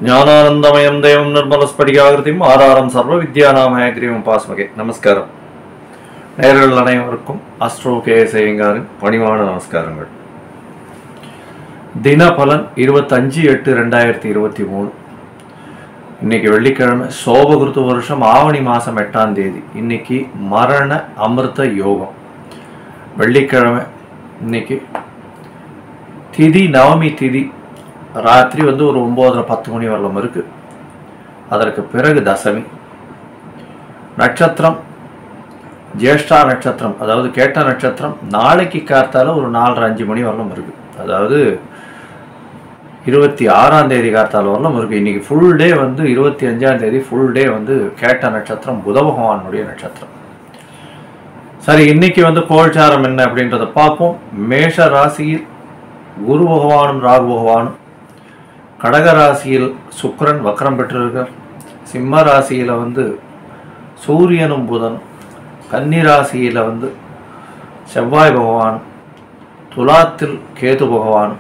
జ్ఞానానందమయం దేవం నిర్மலஸ்படிகாகிருதியும் ஆறாரம் சர்வ வித்யாநாமயகிரியும் பாஸ்மகே நமஸ்காரம் நேயர்கள் அனைவருக்கும் அஸ்ட்ரோ கே செய்யுங்காரின் பணிவான நமஸ்காரங்கள் தினபலன் இருபத்தஞ்சு எட்டு ரெண்டாயிரத்தி இருபத்தி மூணு இன்னைக்கு வெள்ளிக்கிழமை சோபகிருத்து வருஷம் ஆவணி மாதம் எட்டாம் தேதி இன்னைக்கு மரண அமிர்த யோகம் வெள்ளிக்கிழமை இன்னைக்கு திதி நவமி திதி ராத்திரி வந்து ஒரு ஒம்போதரை பத்து மணி வரலாம் இருக்கு அதற்கு பிறகு தசமி நட்சத்திரம் ஜேஷ்டா நட்சத்திரம் அதாவது கேட்ட நட்சத்திரம் நாளைக்கு காத்தால ஒரு நாலரை அஞ்சு மணி வரலாம் இருக்கு அதாவது இருபத்தி ஆறாம் தேதி காத்தால வரலாம் இருக்கு இன்னைக்கு ஃபுல் டே வந்து இருபத்தி அஞ்சாம் தேதி ஃபுல் டே வந்து கேட்ட நட்சத்திரம் புத பகவானுடைய நட்சத்திரம் சரி இன்னைக்கு வந்து கோல்சாரம் என்ன அப்படின்றத பார்ப்போம் மேஷ ராசியில் குரு பகவானும் ராகு பகவானும் கடக ராசியில் சுக்கிரன் வக்ரம் பெற்றிருக்கார் சிம்ம ராசியில் வந்து சூரியனும் புதனும் கன்னி ராசியில் வந்து செவ்வாய் பகவானும் துலாத்தில் கேது பகவானும்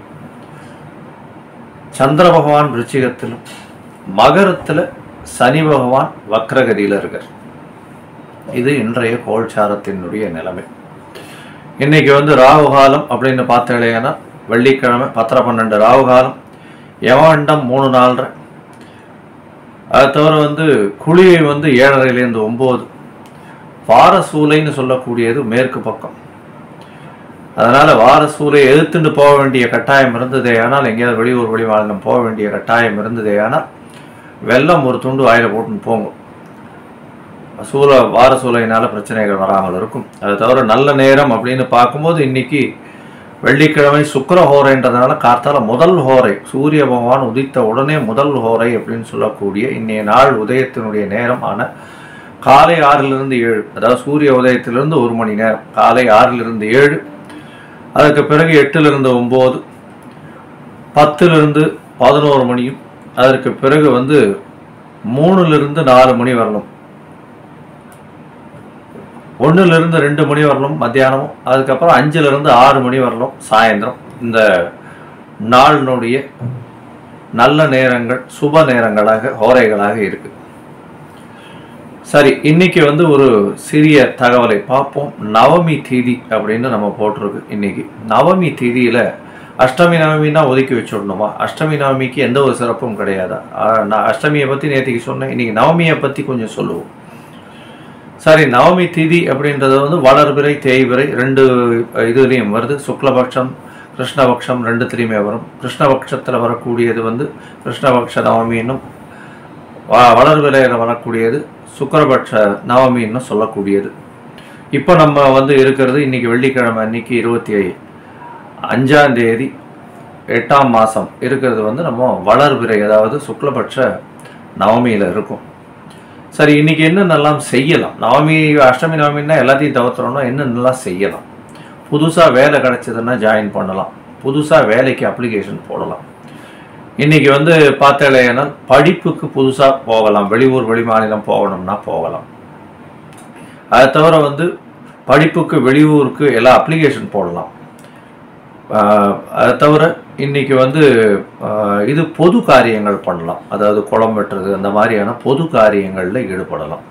சந்திர பகவான் விருச்சிகத்திலும் மகரத்தில் சனி பகவான் வக்ரகதியில் இருக்கார் இது இன்றைய கோல்சாரத்தினுடைய நிலைமை இன்னைக்கு வந்து ராகு காலம் அப்படின்னு பார்த்தேன்னா வெள்ளிக்கிழமை பத்தரை பன்னெண்டு ராகு காலம் யவண்டம் மூணு நாலரை அதை தவிர வந்து குளிகை வந்து ஏழரைலேருந்து ஒம்பது வாரசூலைன்னு சொல்லக்கூடியது மேற்கு பக்கம் அதனால வாரசூலை எதிர்த்துட்டு போக வேண்டிய கட்டாயம் இருந்ததே ஆனால் எங்கேயாவது வெளியூர் வெளிமாநிலம் போக வேண்டிய கட்டாயம் இருந்ததே ஆனால் வெள்ளம் ஒரு துண்டு வாயில போட்டுன்னு போங்க சூழ வார சூழலினால பிரச்சனைகள் வராமல் இருக்கும் அதை தவிர நல்ல நேரம் அப்படின்னு பார்க்கும்போது இன்னைக்கு வெள்ளிக்கிழமை சுக்கர ஹோரைன்றதுனால கார்த்தால முதல் ஹோரை சூரிய பகவான் உதித்த உடனே முதல் ஹோரை அப்படின்னு சொல்லக்கூடிய இன்னைய நாள் உதயத்தினுடைய நேரம் ஆன காலை ஆறிலிருந்து ஏழு அதாவது சூரிய உதயத்திலிருந்து ஒரு மணி நேரம் காலை ஆறிலிருந்து ஏழு அதுக்கு பிறகு எட்டிலிருந்து ஒம்பது பத்திலிருந்து பதினோரு மணியும் அதற்கு பிறகு வந்து மூணுலேருந்து நாலு மணி வரணும் ஒன்றுலேருந்து ரெண்டு மணி வரலும் மத்தியானமும் அதுக்கப்புறம் அஞ்சுலேருந்து ஆறு மணி வரலும் சாயந்தரம் இந்த நாளினுடைய நல்ல நேரங்கள் சுப நேரங்களாக ஹோரைகளாக இருக்கு சரி இன்னைக்கு வந்து ஒரு சிறிய தகவலை பார்ப்போம் நவமி தீதி அப்படின்னு நம்ம போட்டிருக்கு இன்னைக்கு நவமி தீதியில அஷ்டமி நவமின்னா ஒதுக்கி வச்சுடணுமா அஷ்டமி நவமிக்கு எந்த ஒரு சிறப்பும் கிடையாதா ஆஹ் நான் அஷ்டமியை பற்றி நேற்றுக்கு சொன்னேன் இன்னைக்கு நவமியை பற்றி கொஞ்சம் சொல்லுவோம் சரி நவமி திதி அப்படின்றது வந்து வளர்பிறை தேய்பிறை ரெண்டு இதுலேயும் வருது சுக்லபக்ஷம் கிருஷ்ணபக்ஷம் ரெண்டுத்துலேயுமே வரும் கிருஷ்ணபக்ஷத்தில் வரக்கூடியது வந்து கிருஷ்ணபக்ஷ நவமின்னும் வ- வளர்பிறையில் வரக்கூடியது சுக்கரபட்ச நவமின்னு சொல்லக்கூடியது இப்போ நம்ம வந்து இருக்கிறது இன்னைக்கு வெள்ளிக்கிழமை அன்னைக்கு இருபத்தி அஞ்சாம் தேதி எட்டாம் மாதம் இருக்கிறது வந்து நம்ம வளர்பிறை அதாவது சுக்லபட்ச நவமியில் இருக்கும் சரி இன்னைக்கு என்னென்னலாம் செய்யலாம் நவமி அஷ்டமி நவமின்னா எல்லாத்தையும் தவிர்த்துறோம்னா என்னென்னலாம் செய்யலாம் புதுசாக வேலை கிடைச்சதுன்னா ஜாயின் பண்ணலாம் புதுசாக வேலைக்கு அப்ளிகேஷன் போடலாம் இன்னைக்கு வந்து பார்த்தேன்னா படிப்புக்கு புதுசாக போகலாம் வெளியூர் வெளிமாநிலம் போகணும்னா போகலாம் அதை தவிர வந்து படிப்புக்கு வெளியூருக்கு எல்லாம் அப்ளிகேஷன் போடலாம் ஆஹ் அதை தவிர இன்னைக்கு வந்து ஆஹ் இது பொது காரியங்கள் பண்ணலாம் அதாவது குளம் வெட்டுறது அந்த மாதிரியான பொது காரியங்களில் ஈடுபடலாம்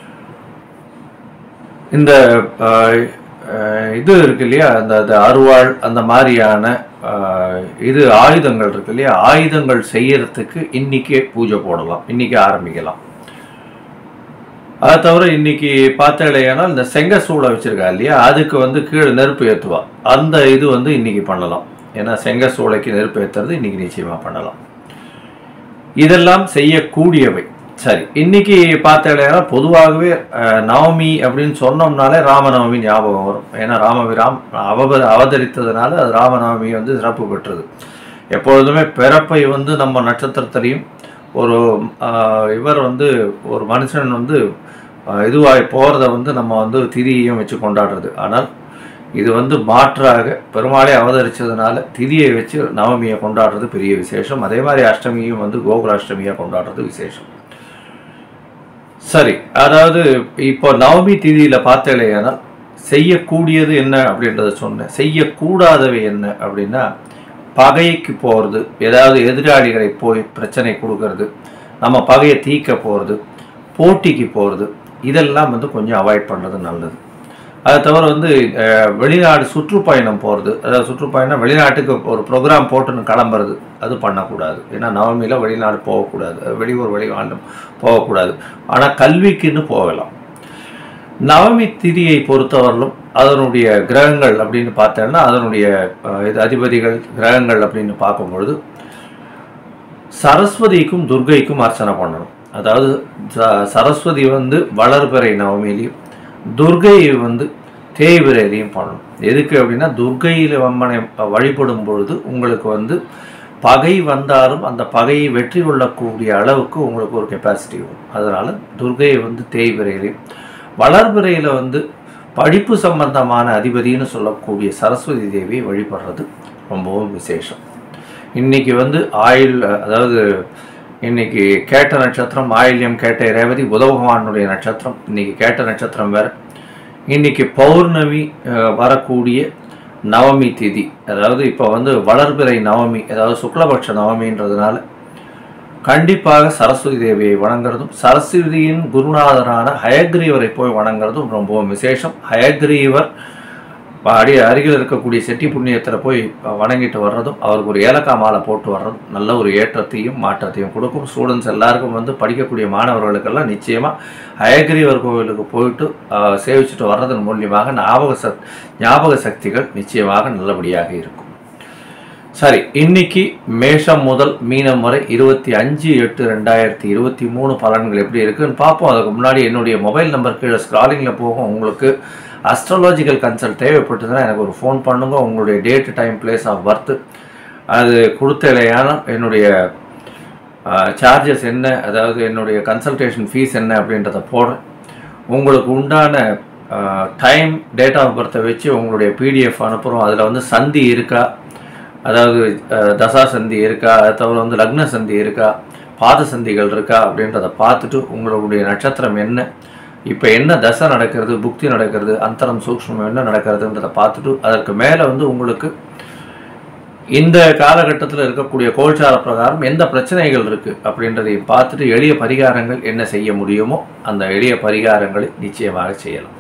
இந்த ஆஹ் ஆஹ் இது இருக்கு இல்லையா அந்த அந்த அருவாள் அந்த மாதிரியான ஆஹ் இது ஆயுதங்கள் இருக்கு இல்லையா ஆயுதங்கள் செய்யறதுக்கு இன்னைக்கே பூஜை போடலாம் இன்னைக்கு ஆரம்பிக்கலாம் அதை தவிர இன்னைக்கு பார்த்தேனால் இந்த செங்க சூளை வச்சிருக்கா இல்லையா அதுக்கு வந்து கீழே நெருப்பு ஏற்றுவா அந்த இது வந்து இன்னைக்கு பண்ணலாம் ஏன்னா செங்க சூளைக்கு நெருப்பு ஏற்றுறது இன்னைக்கு நிச்சயமா பண்ணலாம் இதெல்லாம் செய்யக்கூடியவை சரி இன்னைக்கு பார்த்தேன்னா பொதுவாகவே அஹ், நவமி அப்படின்னு சொன்னோம்னாலே ராமநவமி ஞாபகம் வரும் ஏன்னா ராமபிராம் அவ அவதரித்ததுனால அது ராமநவமி வந்து சிறப்பு பெற்றது எப்பொழுதுமே பிறப்பை வந்து நம்ம நட்சத்திரத்திலையும் ஒரு ஆஹ், இவர் வந்து ஒரு மனுஷன் வந்து ஆஹ், இதுவாகி போகிறத வந்து நம்ம வந்து திதியையும் வச்சு கொண்டாடுறது ஆனால் இது வந்து மாற்றாக பெருமாளே அவதரிச்சதுனால திதியை வச்சு நவமியை கொண்டாடுறது பெரிய விசேஷம் அதே மாதிரி அஷ்டமியும் வந்து கோகுலாஷ்டமியாக கொண்டாடுறது விசேஷம் சரி அதாவது இப்போ நவமி திதியில பார்த்தேனால் செய்யக்கூடியது என்ன அப்படின்றத சொன்னேன் செய்யக்கூடாதவை என்ன அப்படின்னா பகைக்கு போகிறது ஏதாவது எதிராளிகளை போய் பிரச்சனை கொடுக்கறது நம்ம பகையை தீர்க்க போகிறது போட்டிக்கு போகிறது இதெல்லாம் வந்து கொஞ்சம் அவாய்ட் பண்ணுறது நல்லது அது தவிர வந்து அஹ், வெளிநாடு சுற்றுப்பயணம் போகிறது அதாவது சுற்றுப்பயணம் வெளிநாட்டுக்கு ஒரு ப்ரோக்ராம் போட்டுன்னு கிளம்புறது அது பண்ணக்கூடாது ஏன்னா நவமியில் வெளிநாடு போகக்கூடாது வெளியூர் வெளிநாடு போகக்கூடாது ஆனால் கல்விக்குன்னு போகலாம் நவமி திதியை பொறுத்தவரையிலும் அதனுடைய கிரகங்கள் அப்படின்னு பார்த்தோம்னா அதனுடைய அஹ், இது அதிபதிகள் கிரகங்கள் அப்படின்னு பார்க்கும்பொழுது சரஸ்வதிக்கும் துர்கைக்கும் அர்ச்சனை பண்ணணும் அதாவது ச- சரஸ்வதி வந்து வளர்பிறை நவமியிலையும் துர்கை வந்து தேய்பிரையிலையும் பண்ணணும் எதுக்கு அப்படின்னா துர்கையில் அம்மனை வழிபடும் பொழுது உங்களுக்கு வந்து பகை வந்தாலும் அந்த பகையை வெற்றி கொள்ளக்கூடிய அளவுக்கு உங்களுக்கு ஒரு கெப்பாசிட்டி வரும் அதனால் துர்கையை வந்து தேய்பிரையிலையும் வளர்பிறையில் வந்து படிப்பு சம்பந்தமான அதிபதின்னு சொல்லக்கூடிய சரஸ்வதி தேவியை வழிபடுறது ரொம்பவும் விசேஷம் இன்னைக்கு வந்து ஆயுள் அதாவது இன்னைக்கு கேட்ட நட்சத்திரம் ஆயில்யம் கேட்ட ரேவதி புத பகவானுடைய நட்சத்திரம் இன்னைக்கு கேட்ட நட்சத்திரம் வேற இன்னைக்கு பௌர்ணமி அஹ், வரக்கூடிய நவமி திதி அதாவது இப்போ வந்து வளர்பிறை நவமி அதாவது சுக்லபட்ச நவமின்றதுனால கண்டிப்பாக சரஸ்வதி தேவியை வணங்குறதும் சரஸ்வதியின் குருநாதரான ஹயக்ரீவரை போய் வணங்குறதும் ரொம்பவும் விசேஷம் ஹயக்ரீவர் அடி அருகில் இருக்கக்கூடிய செட்டி புண்ணியத்தில் போய் வணங்கிட்டு வர்றதும் அவருக்கு ஒரு ஏலக்காய் மாலை போட்டு வர்றதும் நல்ல ஒரு ஏற்றத்தையும் மாற்றத்தையும் கொடுக்கும் ஸ்டூடெண்ட்ஸ் எல்லாருக்கும் வந்து படிக்கக்கூடிய மாணவர்களுக்கெல்லாம் நிச்சயமாக ஹயக்ரீவர் கோவிலுக்கு போயிட்டு ஆஹ், சேவிச்சுட்டு வர்றதன் மூலியமாக ஞாபக சக் ஞாபக சக்திகள் நிச்சயமாக நல்லபடியாக இருக்கும் சரி இன்னைக்கு மேஷம் முதல் மீனம் வரை இருபத்தி அஞ்சு எட்டு ரெண்டாயிரத்தி இருபத்தி மூணு பலன்கள் எப்படி இருக்குன்னு பார்ப்போம் அதுக்கு முன்னாடி என்னுடைய மொபைல் நம்பர் கீழே ஸ்க்ராலிங்கில் போகும் உங்களுக்கு அஸ்ட்ராலாஜிக்கல் கன்சல்ட் தேவைப்பட்டதுன்னா எனக்கு ஒரு ஃபோன் பண்ணுங்க உங்களுடைய date time place of birth அது கொடுத்தலையான என்னுடைய சார்ஜஸ் என்ன அதாவது என்னுடைய கன்சல்டேஷன் ஃபீஸ் என்ன அப்படின்றத போடுறேன் உங்களுக்கு உண்டான டைம் டேட் ஆஃப் பர்த்தை வச்சு உங்களுடைய பிடிஎஃப் அனுப்புகிறோம் அதில் வந்து சந்தி இருக்கா அதாவது அஹ், தசா சந்தி இருக்கா அது தவிர வந்து லக்ன சந்தி இருக்கா பாத சந்திகள் இருக்கா அப்படின்றத பார்த்துட்டு உங்களுடைய நட்சத்திரம் என்ன இப்போ என்ன தசை நடக்கிறது புக்தி நடக்கிறது அந்தரம் சூக்ஷ்மம் என்ன நடக்கிறதுன்றதை பார்த்துட்டு அதற்கு மேலே வந்து உங்களுக்கு இந்த காலகட்டத்தில் இருக்கக்கூடிய கோல்சார பிரகாரம் எந்த பிரச்சனைகள் இருக்குது அப்படின்றதையும் பார்த்துட்டு எளிய பரிகாரங்கள் என்ன செய்ய முடியுமோ அந்த எளிய பரிகாரங்களை நிச்சயமாக செய்யலாம்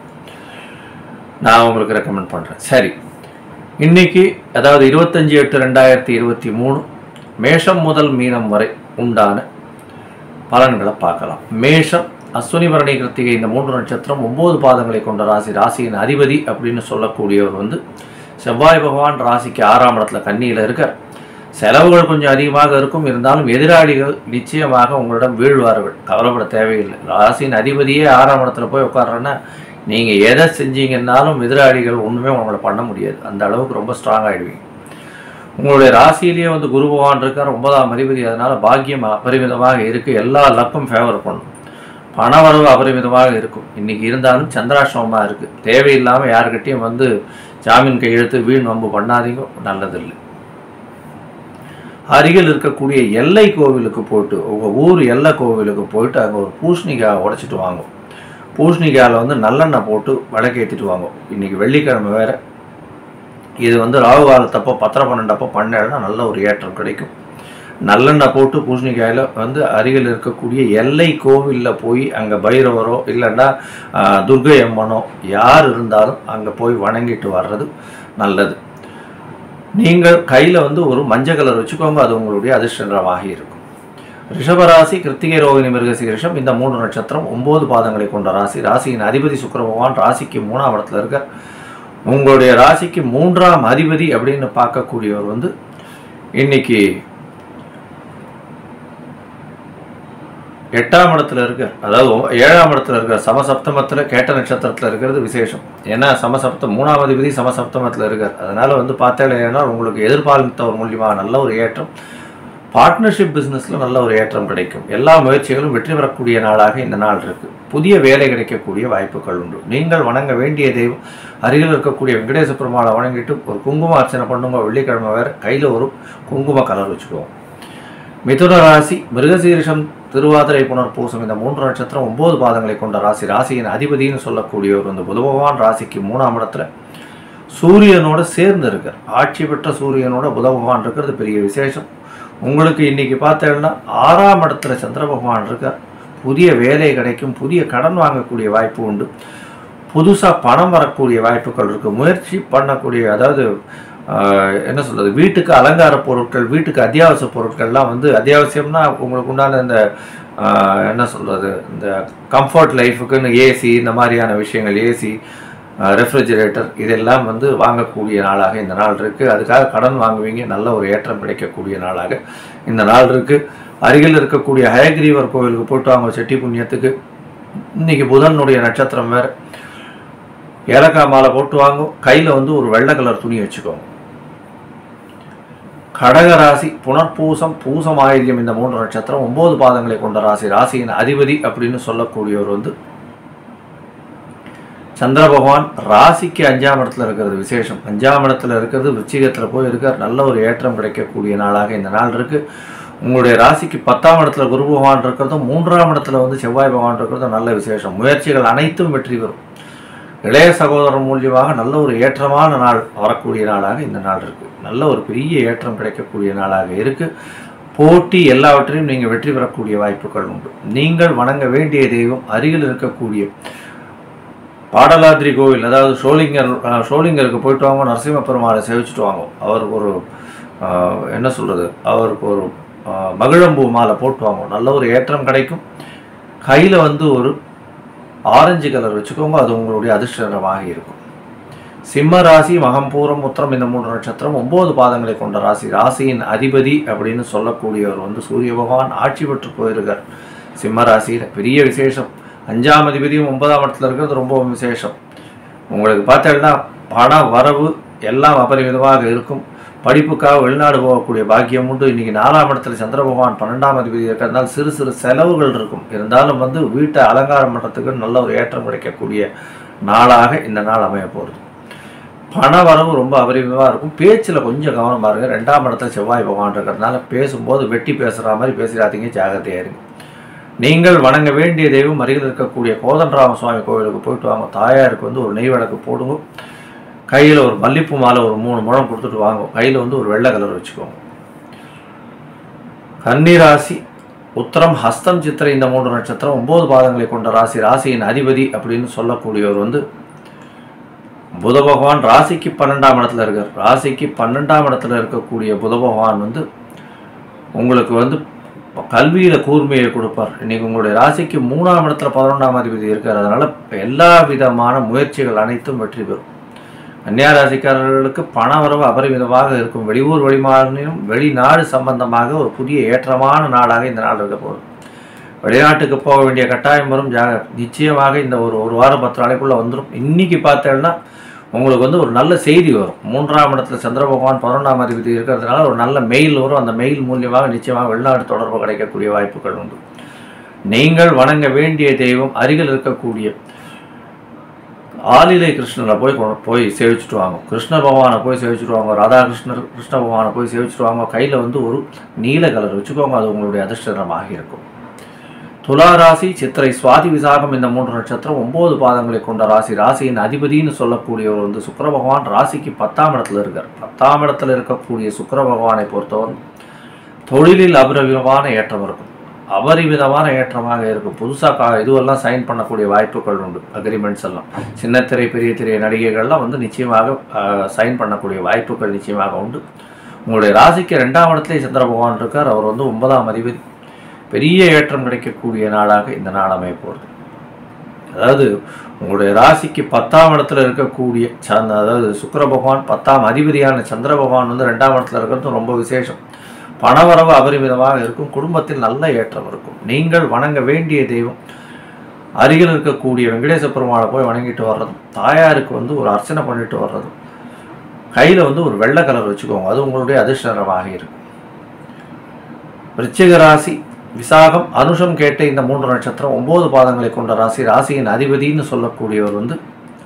நான் உங்களுக்கு ரெக்கமெண்ட் பண்ணுறேன் சரி இன்னைக்கு அதாவது இருபத்தஞ்சி எட்டு ரெண்டாயிரத்தி இருபத்தி மூணு மேஷம் முதல் மீனம் வரை உண்டான பலன்களை பார்க்கலாம் மேஷம் அஸ்வினி பரணி கிருத்திகை இந்த மூன்று நட்சத்திரம் ஒன்பது பாதங்களை கொண்ட ராசி ராசியின் அதிபதி அப்படின்னு சொல்லக்கூடியவர் வந்து செவ்வாய் பகவான் ராசிக்கு ஆறாம் இடத்துல கன்னியில் இருக்கார் செலவுகள் கொஞ்சம் அதிகமாக இருக்கும் இருந்தாலும் எதிராளிகள் நிச்சயமாக உங்களிடம் வீழ்வார்கள் கவலைப்பட தேவையில்லை ராசியின் அதிபதியே ஆறாம் இடத்துல போய் உட்கார்றேன்னா நீங்கள் எதை செஞ்சீங்கன்னாலும் எதிராளிகள் ஒன்றுமே உங்களை பண்ண முடியாது அந்த அளவுக்கு ரொம்ப ஸ்ட்ராங் ஆகிடுவீங்க உங்களுடைய ராசியிலேயே வந்து குரு பகவான் இருக்கார் ஒன்பதாம் அதிபதி அதனால பாக்கியம் அபரிமிதமாக இருக்கு எல்லா லக்கும் ஃபேவர் பண்ணும் பணவரவு அபரிமிதமாக இருக்கும் இன்னைக்கு இருந்தாலும் சந்திராசிரமமாக இருக்கு தேவையில்லாமல் யாருக்கிட்டையும் வந்து ஜாமீன் கையெழுத்து வீண் வம்பு பண்ணாதீங்க நல்லதில்லை அருகில் இருக்கக்கூடிய எல்லை கோவிலுக்கு போயிட்டு உங்கள் ஊர் எல்லை கோவிலுக்கு போயிட்டு அங்கே ஒரு பூசணிக்காய் உடைச்சிட்டு வாங்க பூசணிக்காயில் வந்து நல்லெண்ணெய் போட்டு விளக்கேற்றிட்டு வாங்க இன்னைக்கு வெள்ளிக்கிழமை வேற இது வந்து ராகு காலத்தப்போ பத்திர பன்னெண்டப்போ பண்ணேன்னா நல்ல ஒரு ஏற்றம் கிடைக்கும் நல்லெண்ணெய் போட்டு பூசணிக்காயில் வந்து அருகில் இருக்கக்கூடிய எல்லை கோவிலில் போய் அங்கே பைரவரோ இல்லைன்னா ஆஹ், துர்க்கை அம்மனோ யார் இருந்தாலும் அங்கே போய் வணங்கிட்டு வர்றது நல்லது நீங்கள் கையில் வந்து ஒரு மஞ்சள் கலர் வச்சுக்கோங்க அது உங்களுடைய அதிர்ஷ்டமாக இருக்கும் ரிஷபராசி கிருத்திகை ரோகிணி மிருகசீரிஷம் இந்த மூன்று நட்சத்திரம் ஒன்பது பாதங்களை கொண்ட ராசி ராசியின் அதிபதி சுக்கிர பகவான் ராசிக்கு மூணாம் இடத்துல இருக்கார் உங்களுடைய ராசிக்கு மூன்றாம் அதிபதி அப்படின்னு பார்க்கக்கூடியவர் வந்து இன்னைக்கு எட்டாம் இடத்துல இருக்கார் அதாவது ஒ- ஏழாம் இடத்துல இருக்கார் சமசப்தமத்தில் கேட்ட நட்சத்திரத்தில் இருக்கிறது விசேஷம் ஏன்னா சமசப்தம் மூணாம் அதிபதி சமசப்தமத்தில் இருக்கார் அதனால வந்து பார்த்தேன்னா உங்களுக்கு எதிர்பார்த்தவர் மூலியமாக நல்ல ஒரு ஏற்றம் பார்ட்னர்ஷிப் பிஸ்னஸில் நல்ல ஒரு ஏற்றம் கிடைக்கும் எல்லா முயற்சிகளும் வெற்றி பெறக்கூடிய நாளாக இந்த நாள் இருக்கு புதிய வேலை கிடைக்கக்கூடிய வாய்ப்புகள் உண்டு நீங்கள் வணங்க வேண்டிய தெய்வம் அருகில் இருக்கக்கூடிய வெங்கடேச பெருமாளை வணங்கிட்டு ஒரு குங்கும அர்ச்சனை பண்ணுங்க வெள்ளிக்கிழமை வேற கையில் ஒரு குங்கும கலர் வச்சுக்குவோம் மிதுன ராசி மிருகசீரிஷம் திருவாதிரை புனர்பூசம் இந்த மூன்று நட்சத்திரம் ஒன்பது பாதங்களை கொண்ட ராசி ராசியின் அதிபதின்னு சொல்லக்கூடியவர் வந்து புத பகவான் ராசிக்கு மூணாம் இடத்துல சூரியனோட சேர்ந்து இருக்கார் ஆட்சி பெற்ற சூரியனோட புத பகவான் இருக்கிறது பெரிய விசேஷம் உங்களுக்கு இன்னைக்கு பார்த்தேன்னா ஆறாம் இடத்துல சந்திர பகவான் இருக்கார் புதிய வேலை கிடைக்கும் புதிய கடன் வாங்கக்கூடிய வாய்ப்பு உண்டு புதுசாக பணம் வரக்கூடிய வாய்ப்புகள் இருக்குது முயற்சி பண்ணக்கூடிய அதாவது ஆஹ், என்ன சொல்றது வீட்டுக்கு அலங்கார பொருட்கள் வீட்டுக்கு அத்தியாவசிய பொருட்கள்லாம் வந்து அத்தியாவசியம்னா உங்களுக்கு உண்டான இந்த ஆஹ், என்ன சொல்றது இந்த கம்ஃபர்ட் லைஃபுக்குன்னு ஏசி இந்த மாதிரியான விஷயங்கள் ஏசி ரெஃப்ரிஜிரேட்டர் இதெல்லாம் வந்து வாங்கக்கூடிய நாளாக இந்த நாள் இருக்குது அதுக்காக கடன் வாங்குவீங்க நல்ல ஒரு ஏற்றம் கிடைக்கக்கூடிய நாளாக இந்த நாள் இருக்குது அருகில் இருக்கக்கூடிய ஹயக்ரீவர் கோவிலுக்கு போயிட்டு வாங்க செட்டி புண்ணியத்துக்கு இன்னைக்கு புதனுடைய நட்சத்திரம் வேறு ஏலக்காய் மாலை போட்டு வாங்கும் கையில் வந்து ஒரு வெள்ளை கலர் துணி வச்சுக்கோங்க கடக ராசி புனர்பூசம் பூசம் ஆயில்யம் இந்த மூன்று நட்சத்திரம் ஒன்பது பாதங்களை கொண்ட ராசி ராசியின் அதிபதி அப்படின்னு சொல்லக்கூடியவர் வந்து சந்திர பகவான் ராசிக்கு அஞ்சாம் இடத்துல இருக்கிறது விசேஷம் அஞ்சாம் இடத்துல இருக்கிறது விருச்சிகத்தில் போய் இருக்கார் நல்ல ஒரு ஏற்றம் கிடைக்கக்கூடிய நாளாக இந்த நாள் இருக்கு உங்களுடைய ராசிக்கு பத்தாம் இடத்துல குரு பகவான் இருக்கிறதும் மூன்றாம் இடத்துல வந்து செவ்வாய் பகவான் இருக்கிறதும் நல்ல விசேஷம் முயற்சிகள் அனைத்தும் வெற்றி பெறும் இளைய சகோதரன் மூலியமாக நல்ல ஒரு ஏற்றமான நாள் வரக்கூடிய நாளாக இந்த நாள் இருக்கு நல்ல ஒரு பெரிய ஏற்றம் கிடைக்கக்கூடிய நாளாக இருக்கு போட்டி எல்லாவற்றையும் நீங்கள் வெற்றி பெறக்கூடிய வாய்ப்புகள் உண்டு நீங்கள் வணங்க வேண்டிய தெய்வம் அருகில் இருக்கக்கூடிய பாடலாத்ரி கோவில் அதாவது ஷோலிங்கர் அஹ், ஷோலிங்கருக்கு போயிட்டு வாங்க நரசிம்ம பெருமாளை சேவிச்சுட்டு வாங்க அவருக்கு ஒரு அஹ், என்ன சொல்கிறது அவருக்கு ஒரு அஹ், மகிழம்பூ மாலை போட்டு வாங்க நல்ல ஒரு ஏற்றம் கிடைக்கும் கையில் வந்து ஒரு ஆரஞ்சு கலர் வச்சுக்கோங்க அது உங்களுடைய அதிர்ஷ்டமாக இருக்கும் சிம்ம ராசி மகம்பூரம் உத்திரம் இந்த மூன்று நட்சத்திரம் ஒன்பது பாதங்களை கொண்ட ராசி ராசியின் அதிபதி அப்படின்னு சொல்லக்கூடியவர் வந்து சூரிய பகவான் ஆட்சி பெற்று போயிருக்கார் சிம்ம ராசியில் பெரிய விசேஷம் அஞ்சாம் அதிபதியும் ஒன்பதாம் இடத்துல இருக்கிறது ரொம்ப விசேஷம் உங்களுக்கு பார்த்தீங்கன்னா பண வரவு எல்லாம் அபரிமிதமாக இருக்கும் படிப்புக்காக வெளிநாடு போகக்கூடிய பாக்கியம் உண்டு இன்னைக்கு நாலாம் இடத்துல சந்திர பகவான் பன்னெண்டாம் அதிபதி இருக்கிறதுனால சிறு சிறு செலவுகள் இருக்கும் இருந்தாலும் வந்து வீட்டை அலங்காரம் பண்ணுறதுக்கு நல்ல ஒரு ஏற்றம் கிடைக்கக்கூடிய நாளாக இந்த நாள் அமைய போகிறது பண வரவு ரொம்ப அபரிமிதமாக இருக்கும் பேச்சில் கொஞ்சம் கவனம் பாருங்க ரெண்டாம் இடத்துல செவ்வாய் பகவான் இருக்கிறதுனால பேசும்போது வெட்டி பேசுகிற மாதிரி பேசிடாதீங்க ஜாகிரதையா இருங்க நீங்கள் வணங்க வேண்டிய தெய்வம் அருகில் இருக்கக்கூடிய கோதண்டராம சுவாமி கோவிலுக்கு போயிட்டு வாங்க தாயாருக்கு வந்து ஒரு நெய் விளக்கு போடுங்க கையில் ஒரு மல்லிப்பூ மாலை ஒரு மூணு முழம் கொடுத்துட்டு வாங்க கையில் வந்து ஒரு வெள்ளை கலர் வச்சுக்கோங்க கன்னிராசி உத்தரம் ஹஸ்தம் சித்திரை இந்த மூன்று நட்சத்திரம் ஒன்பது பாதங்களை கொண்ட ராசி ராசியின் அதிபதி அப்படின்னு சொல்லக்கூடியவர் வந்து புத பகவான் ராசிக்கு பன்னெண்டாம் இடத்துல இருக்கார் ராசிக்கு பன்னெண்டாம் இடத்துல இருக்கக்கூடிய புத பகவான் வந்து உங்களுக்கு வந்து கல்வியில் கூர்மையை கொடுப்பார் இன்னைக்கு உங்களுடைய ராசிக்கு மூணாம் இடத்துல பதினொன்றாம் அதிபதி இருக்கார் அதனால எல்லா விதமான முயற்சிகள் அனைத்தும் வெற்றி பெறும் கன்னியா ராசிக்காரர்களுக்கு பண வரவு அபரிமிதமாக இருக்கும் வெளியூர் வெளிமாநிலம் வெளிநாடு சம்பந்தமாக ஒரு புதிய ஏற்றமான நாளாக இந்த நாள் இருக்க போகுது வெளிநாட்டுக்கு போக வேண்டிய கட்டாயம் வரும் ஜா நிச்சயமாக இந்த ஒரு ஒரு வாரம் பத்து நாளைக்குள்ள வந்துடும் இன்னைக்கு பார்த்தேன்னா உங்களுக்கு வந்து ஒரு நல்ல செய்தி வரும் மூன்றாம் இடத்துல சந்திர பகவான் பதினொன்றாம் அதிபதி இருக்கிறதுனால ஒரு நல்ல மெயில் வரும் அந்த மெயில் மூலியமாக நிச்சயமாக வெளிநாடு தொடர்பு கிடைக்கக்கூடிய வாய்ப்புகள் உண்டு நீங்கள் வணங்க வேண்டிய தெய்வம் அருகில் இருக்கக்கூடிய ஆலிலை கிருஷ்ணரை போய் கொ- போய் சேவிச்சுட்டு வாங்க கிருஷ்ண பகவானை போய் சேவிச்சுட்டு வாங்க ராதாகிருஷ்ணர் கிருஷ்ண பகவானை போய் சேவிச்சுட்டு வாங்க கையில் வந்து ஒரு நீல கலர் வச்சுக்கோங்க அது உங்களுடைய அதிர்ஷ்டமாக இருக்கும் துலா ராசி சித்திரை சுவாதி விசாகம் இந்த மூன்று நட்சத்திரம் ஒன்பது பாதங்களை கொண்ட ராசி ராசியின் அதிபதின்னு சொல்லக்கூடியவர் வந்து சுக்கிர பகவான் ராசிக்கு பத்தாம் இடத்துல இருக்கார் பத்தாம் இடத்துல இருக்கக்கூடிய சுக்கிர பகவானை பொறுத்தவரை தொழிலில் அபரிமிதமான ஏற்றம் இருக்கும் அபரிமிதமான ஏற்றமாக இருக்கும் புதுசாக கா இதுவெல்லாம் சைன் பண்ணக்கூடிய வாய்ப்புகள் உண்டு அக்ரிமெண்ட்ஸ் எல்லாம் சின்ன திரை பெரிய திரை நடிகைகள்லாம் வந்து நிச்சயமாக சைன் பண்ணக்கூடிய வாய்ப்புகள் நிச்சயமாக உண்டு உங்களுடைய ராசிக்கு ரெண்டாம் இடத்துல சந்திர பகவான் இருக்கார் அவர் வந்து ஒன்பதாம் அதிபதி பெரிய ஏற்றம் கிடைக்கக்கூடிய நாளாக இந்த நாள் அமைய போகிறது அதாவது உங்களுடைய ராசிக்கு பத்தாம் இடத்துல இருக்கக்கூடிய சந்த அதாவது சுக்கிர பகவான் பத்தாம் அதிபதியான சந்திர பகவான் வந்து ரெண்டாம் இடத்துல இருக்கிறது ரொம்ப விசேஷம் பணவரவு அபரிமிதமாக இருக்கும் குடும்பத்தில் நல்ல ஏற்றம் இருக்கும் நீங்கள் வணங்க வேண்டிய தெய்வம் அருகில் இருக்கக்கூடிய வெங்கடேச பெருமாளை போய் வணங்கிட்டு வர்றதும் தாயாருக்கு வந்து ஒரு அர்ச்சனை பண்ணிட்டு வர்றதும் கையில் வந்து ஒரு வெள்ளை கலர் வச்சுக்கோங்க அது உங்களுடைய அதிர்ஷ்டரமாக இருக்கும் விருச்சிக ராசி விசாகம் அனுஷம் கேட்ட இந்த மூன்று நட்சத்திரம் ஒன்பது பாதங்களை கொண்ட ராசி ராசியின் அதிபதின்னு சொல்லக்கூடியவர் வந்து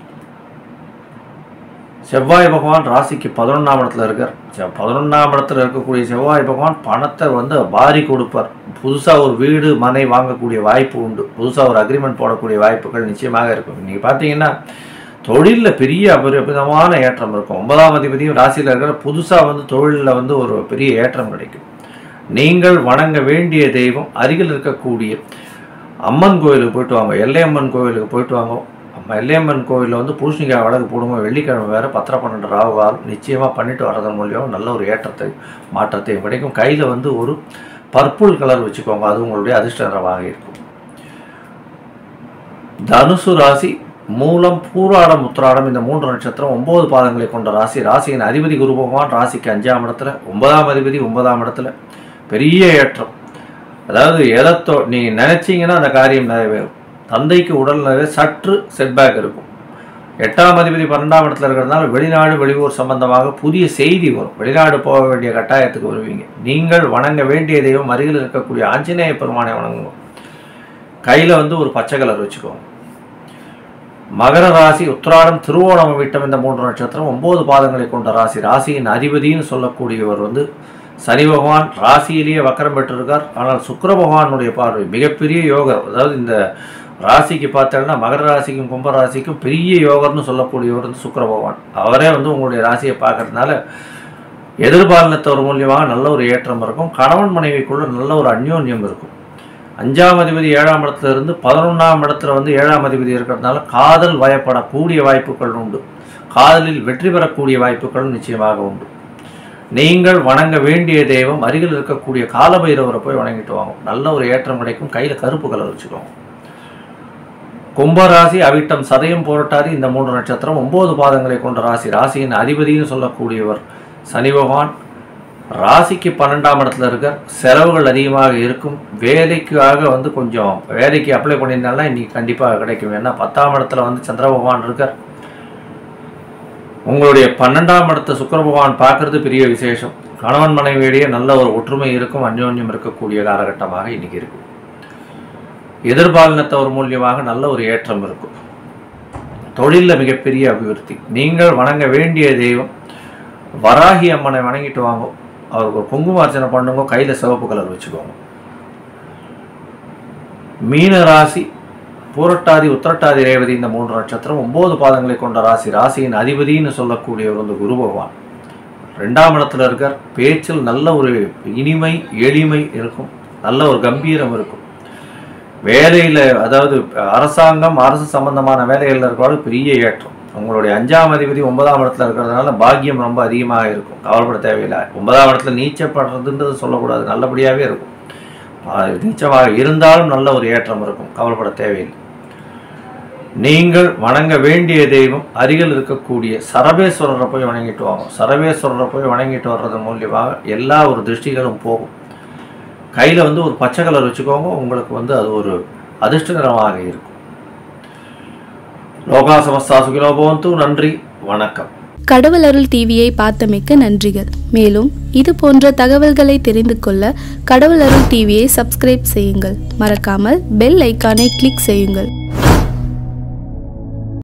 செவ்வாய் பகவான் ராசிக்கு பதினொன்றாம் இடத்துல இருக்கார் செ- பதினொன்றாம் இடத்துல இருக்கக்கூடிய செவ்வாய் பகவான் பணத்தை வந்து வாரி கொடுப்பார் புதுசாக ஒரு வீடு மனை வாங்கக்கூடிய வாய்ப்பு உண்டு புதுசாக ஒரு அக்ரிமெண்ட் போடக்கூடிய வாய்ப்புகள் நிச்சயமாக இருக்கும் நீங்கள் பார்த்தீங்கன்னா தொழிலில் பெரிய அபரிமிதமான ஏற்றம் இருக்கும் ஒன்பதாம் அதிபதியும் ராசியில் இருக்கிற புதுசாக வந்து தொழிலில் வந்து ஒரு பெரிய ஏற்றம் கிடைக்கும் நீங்கள் வணங்க வேண்டிய தெய்வம் அருகில் இருக்கக்கூடிய அம்மன் கோயிலுக்கு போயிட்டு வாங்க எல்லையம்மன் கோயிலுக்கு போயிட்டு வாங்க நம்ம எல்லையம்மன் கோயிலில் வந்து பூசணிக்காய் வழக்கு போடுங்க வெள்ளிக்கிழமை வேறு பத்திர பன்னெண்டு ராகுகால் நிச்சயமாக பண்ணிட்டு வர்றதன் மூலியம் நல்ல ஒரு ஏற்றத்தை மாற்றத்தை கிடைக்கும் கையில் வந்து ஒரு பர்பிள் கலர் வச்சுக்கோங்க அது உங்களுடைய அதிர்ஷ்ட நிறமாக இருக்கும் தனுசு ராசி மூலம் பூராடம் உத்திராடம் இந்த மூன்று நட்சத்திரம் ஒன்பது பாதங்களை கொண்ட ராசி ராசியின் அதிபதி குரு பகவான் ராசிக்கு அஞ்சாம் இடத்துல ஒன்பதாம் அதிபதி ஒன்பதாம் இடத்துல பெரிய ஏற்றம் அதாவது எதத்தோ நீ நினைச்சீங்கன்னா அந்த காரியம் நிறைவேறும் தந்தைக்கு உடல் நிறைய சற்று செட்பேக் இருக்கும் எட்டாம் அதிபதி பன்னெண்டாம் இடத்துல இருக்கிறதுனால வெளிநாடு வெளியூர் சம்பந்தமாக புதிய செய்தி வரும் வெளிநாடு போக வேண்டிய கட்டாயத்துக்கு வருவீங்க நீங்கள் வணங்க வேண்டிய தெய்வம் அருகில் இருக்கக்கூடிய ஆஞ்சநேய பெருமானை வணங்குங்க கையில் வந்து ஒரு பச்சை கலர் வச்சுக்கோங்க மகர ராசி உத்திராடம் திருவோணம் விட்டம் இந்த மூன்று நட்சத்திரம் ஒன்பது பாதங்களை கொண்ட ராசி ராசியின் அதிபதின்னு சொல்லக்கூடியவர் வந்து சனி பகவான் ராசியிலேயே வக்கரம் பெற்றிருக்கார் ஆனால் சுக்கிர பகவானுடைய பார்வை மிகப்பெரிய யோகர் அதாவது இந்த ராசிக்கு பார்த்தோம்னா மகர ராசிக்கும் கும்ப ராசிக்கும் பெரிய யோகர்னு சொல்லக்கூடியவர் வந்து சுக்கிர பகவான் அவரே வந்து உங்களுடைய ராசியை பார்க்கறதுனால எதிர்பாலினத்தவர் மூலியமாக நல்ல ஒரு ஏற்றம் இருக்கும் கணவன் மனைவிக்குள்ள நல்ல ஒரு அந்யோன்யம் இருக்கும் அஞ்சாம் அதிபதி ஏழாம் இடத்துல இருந்து பதினொன்றாம் இடத்துல வந்து ஏழாம் அதிபதி இருக்கிறதுனால காதல் வயப்படக்கூடிய வாய்ப்புகள் உண்டு காதலில் வெற்றி பெறக்கூடிய வாய்ப்புகளும் நிச்சயமாக உண்டு நீங்கள் வணங்க வேண்டிய தெய்வம் அருகில் இருக்கக்கூடிய காலபைரவரை போய் வணங்கிட்டு வாங்க நல்ல ஒரு ஏற்றம் கிடைக்கும் கையில் கருப்பு கலர் வச்சுக்கோங்க கும்பராசி அவிட்டம் சதயம் புரட்டாதி இந்த மூன்று நட்சத்திரம் ஒன்பது பாதங்களை கொண்ட ராசி ராசியின் அதிபதினு சொல்லக்கூடியவர் சனி பகவான் ராசிக்கு பன்னெண்டாம் இடத்துல இருக்க செலவுகள் அதிகமாக இருக்கும் வேலைக்காக வந்து கொஞ்சம் வேலைக்கு அப்ளை பண்ணியிருந்தாலும் இன்னைக்கு கண்டிப்பாக கிடைக்கும் ஏன்னா பத்தாம் இடத்துல வந்து சந்திர பகவான் இருக்கார் உங்களுடைய பன்னெண்டாம் இடத்த சுக்கிர பகவான் பார்க்கறது பெரிய விசேஷம் கணவன் மனைவியிடையே நல்ல ஒரு ஒற்றுமை இருக்கும் அந்யோன்யம் இருக்கக்கூடிய காலகட்டமாக இன்னைக்கு இருக்கும் எதிர்பாலினத்தவர் மூலியமாக நல்ல ஒரு ஏற்றம் இருக்கும் தொழிலில் மிகப்பெரிய அபிவிருத்தி நீங்கள் வணங்க வேண்டிய தெய்வம் வராகி அம்மனை வணங்கிட்டு வாங்க அவருக்கு ஒரு குங்குமார்ச்சனை பண்ணுங்க கையில் சிவப்பு கலர் வச்சுக்கோங்க மீன ராசி பூரட்டாதி உத்திரட்டாதி ரேவதி இந்த மூன்று நட்சத்திரம் ஒன்பது பாதங்களை கொண்ட ராசி ராசியின் அதிபதின்னு சொல்லக்கூடியவர் வந்து குரு பகவான் ரெண்டாம் இடத்துல இருக்கார் பேச்சில் நல்ல ஒரு இனிமை எளிமை இருக்கும் நல்ல ஒரு கம்பீரம் இருக்கும் வேலையில் அதாவது அரசாங்கம் அரசு சம்பந்தமான வேலைகளில் இருக்கிறவங்க பெரிய ஏற்றம் உங்களுடைய அஞ்சாம் அதிபதி ஒன்பதாம் இடத்துல இருக்கிறதுனால பாக்கியம் ரொம்ப அதிகமாக இருக்கும் கவலைப்பட தேவையில்லை ஒன்பதாம் இடத்துல நீச்சப்படுறதுன்றது சொல்லக்கூடாது நல்லபடியாகவே இருக்கும் ஆஹ் நீச்சமாக இருந்தாலும் நல்ல ஒரு ஏற்றம் இருக்கும் கவலைப்பட தேவையில்லை நீங்கள் வணங்க வேண்டிய தெய்வம் அருகில் இருக்கக்கூடிய சரபேஸ்வரரை போய் வணங்கிட்டு வாங்க சரபேஸ்வரரை போய் வணங்கிட்டு வர்றது மூலியமாக எல்லா ஒரு திருஷ்டிகளும் போகும் கையில் வந்து ஒரு பச்சை கலர் வச்சுக்கோங்க உங்களுக்கு வந்து அது ஒரு அதிர்ஷ்ட நிறமாக இருக்கும் லோகா சமஸ்தா சுகினோ பவந்து நன்றி வணக்கம் கடவுள் அருள் டிவியை பார்த்தமைக்க நன்றிகள் மேலும் இது போன்ற தகவல்களை தெரிந்து கொள்ள கடவுள் அருள் டிவியை சப்ஸ்கிரைப் செய்யுங்கள் மறக்காமல் பெல் ஐக்கானை கிளிக் செய்யுங்கள்